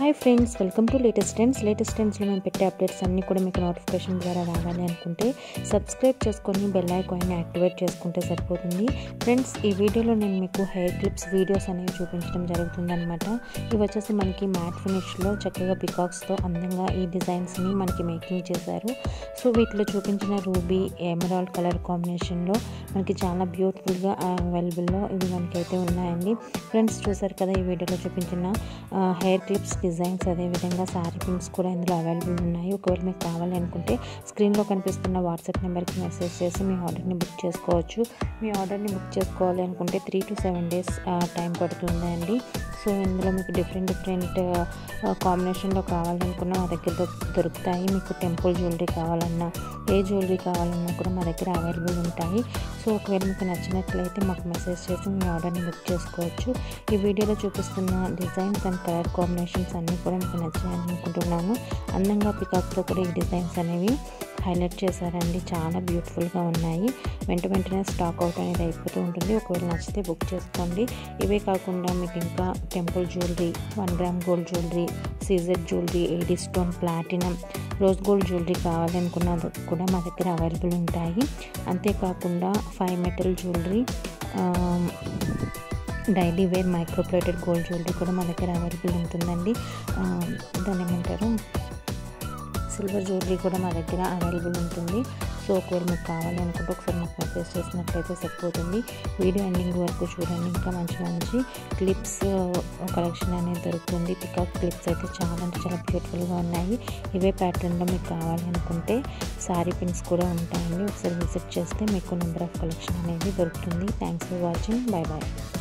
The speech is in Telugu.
hi friends welcome to latest trends latest ట్రెండ్స్లో మేము పెట్టే అప్డేట్స్ అన్నీ కూడా మీకు నోటిఫికేషన్ ద్వారా రావాలి అనుకుంటే సబ్స్క్రైబ్ చేసుకొని బెల్ ఐకాన్ని యాక్టివేట్ చేసుకుంటే సరిపోతుంది ఫ్రెండ్స్ ఈ వీడియోలో నేను మీకు హెయిర్ క్లిప్స్ వీడియోస్ అనేవి చూపించడం జరుగుతుంది అనమాట ఇవి వచ్చేసి మనకి మ్యాట్ ఫినిష్లో చక్కగా పికాక్స్తో అందంగా ఈ డిజైన్స్ని మనకి మేకింగ్ చేశారు సో వీటిలో చూపించిన రూబీ ఎమరాల్డ్ కలర్ కాంబినేషన్లో మనకి చాలా బ్యూటిఫుల్గా అవైలబుల్లో ఇవి మనకైతే ఉన్నాయండి ఫ్రెండ్స్ చూసారు కదా ఈ వీడియోలో చూపించిన హెయిర్ క్లిప్స్ డిజైన్స్ అదేవిధంగా శారీ పిన్స్ కూడా ఇందులో అవైలబుల్ ఉన్నాయి ఒకవేళ మీకు కావాలి అనుకుంటే స్క్రీన్లో కనిపిస్తున్న వాట్సాప్ నెంబర్కి మెసేజ్ చేసి మీ ఆర్డర్ని బుక్ చేసుకోవచ్చు మీ ఆర్డర్ని బుక్ చేసుకోవాలి అనుకుంటే three to seven days time పడుతుందండి సో ఇందులో మీకు డిఫరెంట్ డిఫరెంట్ కాంబినేషన్లో కావాలనుకున్నా మా దగ్గర దొ- దొరుకుతాయి మీకు టెంపుల్ జ్యువెలరీ కావాలన్నా ఏ జ్యువెలరీ కావాలన్నా కూడా మా దగ్గర అవైలబుల్ ఉంటాయి సో ఒకవేళ మీకు నచ్చినట్లయితే మాకు మెసేజ్ చేసి మీ ఆర్డర్ని బుక్ చేసుకోవచ్చు ఈ వీడియోలో చూపిస్తున్న డిజైన్స్ అండ్ కలర్ కాంబినేషన్స్ అన్నీ కూడా మీకు నచ్చాయని అనుకుంటున్నాను అందంగా పికాక్తో కూడా ఈ డిజైన్స్ అనేవి హైలైట్ చేశారండి చాలా బ్యూటిఫుల్గా ఉన్నాయి వెంట వెంటనే స్టాక్ అవుట్ అనేది అయిపోతూ ఉంటుంది ఒకవేళ నచ్చితే బుక్ చేసుకోండి ఇవే కాకుండా మీకు ఇంకా temple jewellery one gram gold jewellery CZ jewellery AD stone platinum rose gold jewellery కావాలనుకున్న కూడా మా దగ్గర అవైలబుల్ ఉంటాయి అంతేకాకుండా five metal jewellery daily wear microplated gold jewellery కూడా మా దగ్గర అవైలబుల్ ఉంటుందండి ఆ, దాన్ని ఏమంటారు సిల్వర్ జ్యువెలరీ కూడా మా దగ్గర అవైలబుల్ ఉంటుంది సో ఒకవేళ మీకు కావాలి అనుకుంటే ఒకసారి మాకు మెసేజ్ చేసినట్లయితే సరిపోతుంది వీడియో ఎండింగ్ వరకు చూడండి ఇంకా మంచి మంచి క్లిప్స్ కలెక్షన్ అనేది దొరుకుతుంది పికాక్ క్లిప్స్ అయితే చాలా అంటే చాలా బ్యూటిఫుల్గా ఉన్నాయి ఇవే ప్యాటర్న్లో మీకు కావాలి అనుకుంటే శారీ పిన్స్ కూడా ఉంటాయండి ఒకసారి విజిట్ చేస్తే మీకు నెంబర్ ఆఫ్ కలెక్షన్ అనేది దొరుకుతుంది thanks for watching bye bye